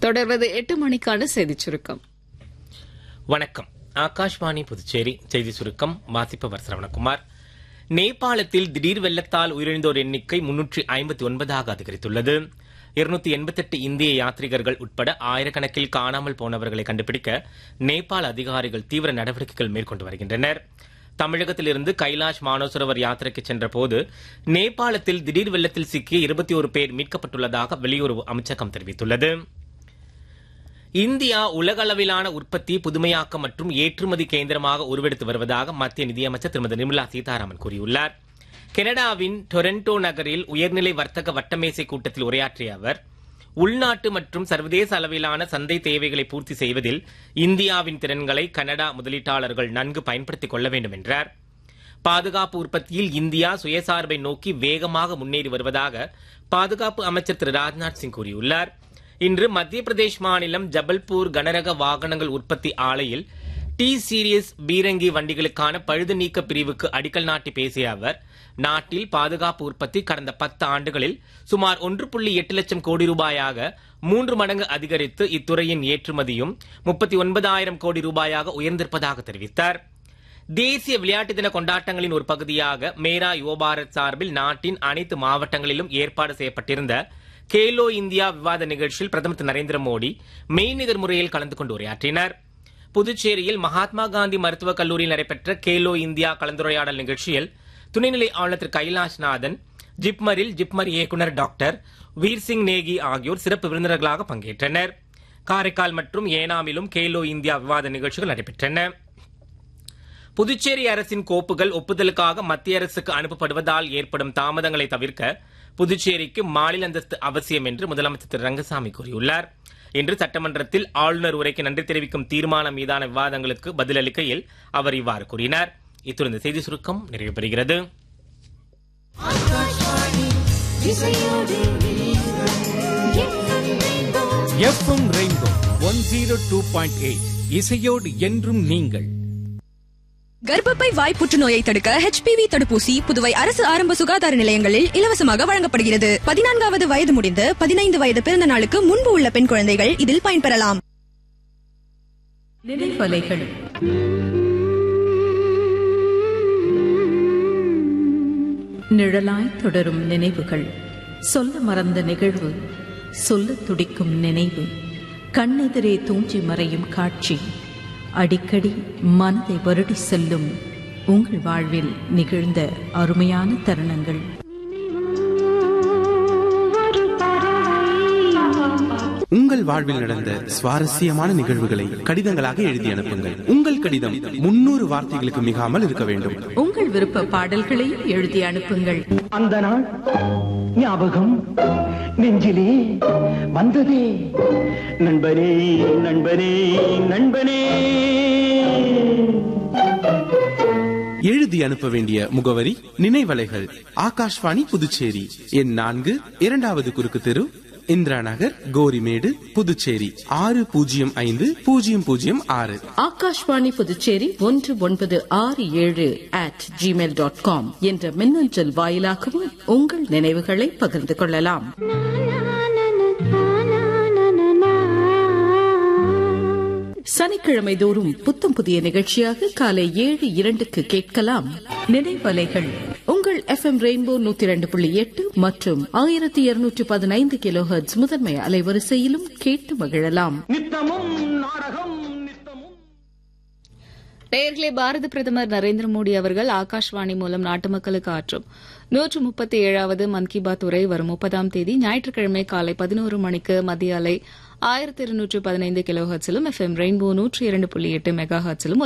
தொடர்வது எட்டு மணிக்கான செய்திச் சுருக்கம் வணக்கம் ஆகாஷ்வாணி புதுச்சேரி செய்தி சுருக்கம் வாசிப்பவர் சரவணகுமார் நேபாளத்தில் திடீர் வெள்ளத்தால் உயிரிழந்தோர் எண்ணிக்கை முன்னூற்றி ஐம்பத்தி ஒன்பதாக அதிகரித்துள்ளது இருநூத்தி எண்பத்தெட்டு இந்திய யாத்ரீகர்கள் உட்பட ஆயிரக்கணக்கில் காணாமல் போனவர்களை கண்டுபிடிக்க நேபாள அதிகாரிகள் தீவிர நடவடிக்கைகள் மேற்கொண்டு வருகின்றனர் தமிழகத்திலிருந்து கைலாஷ் மானோசரோவர் யாத்திரைக்கு சென்றபோது நேபாளத்தில் திடீர் வெள்ளத்தில் சிக்கிய இருபத்தி ஒரு பேர் மீட்கப்பட்டுள்ளதாக வெளியுறவு அமைச்சகம் தெரிவித்துள்ளது இந்தியா உலகளவிலான உற்பத்தி புதுமையாக்கம் மற்றும் ஏற்றுமதி கேந்திரமாக உருவெடுத்து வருவதாக மத்திய நிதியமைச்சர் திருமதி நிர்மலா சீதாராமன் கூறியுள்ளார் கனடாவின் டொரண்டோ நகரில் உயர்நிலை வர்த்தக வட்டமேசை கூட்டத்தில் உரையாற்றிய அவர் உள்நாட்டு மற்றும் சர்வதேச அளவிலான சந்தை தேவைகளை பூர்த்தி செய்வதில் இந்தியாவின் திறன்களை கனடா முதலீட்டாளர்கள் நன்கு பயன்படுத்திக் கொள்ள வேண்டும் என்றார் பாதுகாப்பு உற்பத்தியில் இந்தியா சுயசார்பை நோக்கி வேகமாக முன்னேறி வருவதாக பாதுகாப்பு அமைச்சர் திரு ராஜ்நாத் சிங் கூறியுள்ளார் இன்று மத்திய பிரதேஷ் மாநிலம் ஜபல்பூர் கனரக வாகனங்கள் உற்பத்தி ஆலையில் டி சீரியஸ் பீரங்கி வண்டிகளுக்கான பழுது நீக்க பிரிவுக்கு அடிக்கல் நாட்டி பேசிய அவர் நாட்டில் பாதுகாப்பு உற்பத்தி கடந்த பத்து ஆண்டுகளில் சுமார் ஒன்று புள்ளி எட்டு லட்சம் கோடி ரூபாயாக மூன்று மடங்கு அதிகரித்து இத்துறையின் ஏற்றுமதியும் முப்பத்தி ஒன்பதாயிரம் கோடி ரூபாயாக உயர்ந்திருப்பதாக தெரிவித்தார் தேசிய விளையாட்டு தின கொண்டாட்டங்களின் ஒரு பகுதியாக மேரா யுவபாரத் சார்பில் நாட்டின் அனைத்து மாவட்டங்களிலும் ஏற்பாடு செய்யப்பட்டிருந்த கேலோ இந்தியா விவாத நிகழ்ச்சியில் பிரதமர் திரு நரேந்திர மோடி மெய்நிகர் முறையில் கலந்து கொண்டு உரையாற்றினார் புதுச்சேரியில் மகாத்மா காந்தி மருத்துவக் கல்லூரியில் நடைபெற்ற கேலோ இந்தியா கலந்துரையாடல் நிகழ்ச்சியில் துணைநிலை ஆளுநர் திரு கைலாஷ்நாதன் ஜிப்மரில் ஜிப்மர் இயக்குநர் டாக்டர் வீர்சிங் நேகி ஆகியோர் சிறப்பு விருந்தினர்களாக பங்கேற்றனர் காரைக்கால் மற்றும் ஏனாமிலும் கேலோ இந்தியா விவாத நிகழ்ச்சிகள் நடைபெற்றன புதுச்சேரி அரசின் கோப்புகள் ஒப்புதலுக்காக மத்திய அரசுக்கு அனுப்பப்படுவதால் ஏற்படும் தாமதங்களை தவிர்க்க புதுச்சேரிக்கு மாநில அந்தஸ்து அவசியம் என்று முதலமைச்சர் திரு ரங்கசாமி கூறியுள்ளார் இன்று சட்டமன்றத்தில் ஆளுநர் உரைக்கு நன்றி தெரிவிக்கும் தீர்மானம் மீதான விவாதங்களுக்கு பதிலளிக்கையில் அவர் இவ்வாறு கூறினார் இத்துடன் இந்த செய்தி சுருக்கம் நிறைவு பெறுகிறது FM Rainbow one zero two point eight இசையோடு என்றும் நீங்கள் கர்ப்பப்பை வாய் புற்றுநோயை தடுக்க ஹெச்பிவி தடுப்பூசி புதுவை அரசு ஆரம்ப சுகாதார நிலையங்களில் இலவசமாக வழங்கப்படுகிறது பதினான்காவது வயது முடிந்து பதினைந்து வயது பிறந்த நாளுக்கு முன்பு உள்ள பெண் குழந்தைகள் இதில் பயன்பெறலாம் நினைவலைகள் நிழலாய் தொடரும் நினைவுகள் சொல்ல மறந்த நிகழ்வு சொல்ல துடிக்கும் நினைவு கண்ணெதிரே தூஞ்சி மறையும் காட்சி அடிக்கடி மனதை வருடி செல்லும் உங்கள் வாழ்வில் நிகழ்ந்த அருமையான தருணங்கள் உங்கள் வாழ்வில் நடந்த சுவாரஸ்யமான நிகழ்வுகளை கடிதங்களாக எழுதி அனுப்புங்கள் உங்கள் கடிதம் முன்னூறு வார்த்தைகளுக்கு மிகாமல் இருக்க வேண்டும் உங்கள் விருப்ப பாடல்களையும் எழுதி அனுப்புங்கள் அந்த நாள் ஞாபகம் நெஞ்சிலே வந்ததே நண்பனே நண்பனே நண்பனே எழுதி அனுப்ப வேண்டிய முகவரி நினைவலைகள் ஆகாஷ்வாணி புதுச்சேரி எண் நான்கு இரண்டாவது குறுக்கு தெரு இந்திரா நகர் கோரிமேடு புதுச்சேரி ஆறு பூஜ்ஜியம் ஐந்து பூஜ்ஜியம் பூஜ்ஜியம் ஆறு ஆகாஷ்வாணி புதுச்சேரி ஒன்று ஒன்பது ஆறு ஏழு அட் ஜிமெயில் டாட் காம் என்ற மின்னஞ்சல் வாயிலாகவும் உங்கள் நினைவுகளை பகிர்ந்து கொள்ளலாம் சனிக்கிழமை தோறும் புத்தம் புதிய நிகழ்ச்சியாக காலை ஏழு இரண்டுக்கு கேட்கலாம் நினைவலைகள் உங்கள் எஃப்எம் ரெயின்போ நூத்தி இரண்டு புள்ளி எட்டு மற்றும் ஆயிரத்தி இருநூற்றி பதினைந்து கிலோ முதன்மை அலைவரிசையிலும் கேட்டு மகிழலாம் நித்தமும் நாடகம் நித்தமும் நேயர்களே பாரத பிரதமர் நரேந்திர மோடி அவர்கள் ஆகாஷ்வாணி மூலம் நாட்டு மக்களுக்கு ஆற்றும் நூற்று முப்பத்தி ஏழாவது மன் கி பாத் உரை வரும் முப்பதாம் தேதி ஞாயிற்றுக்கிழமை காலை பதினோரு மணிக்கு மத்திய அலை ஆயிரத்தி இருநூற்று பதினைந்து கிலோ ஹர்ட்ஸிலும் எஃப்எம் ரெயின்போ நூற்றி இரண்டு புள்ளி எட்டு மெகா ஹர்ட்ஸிலும்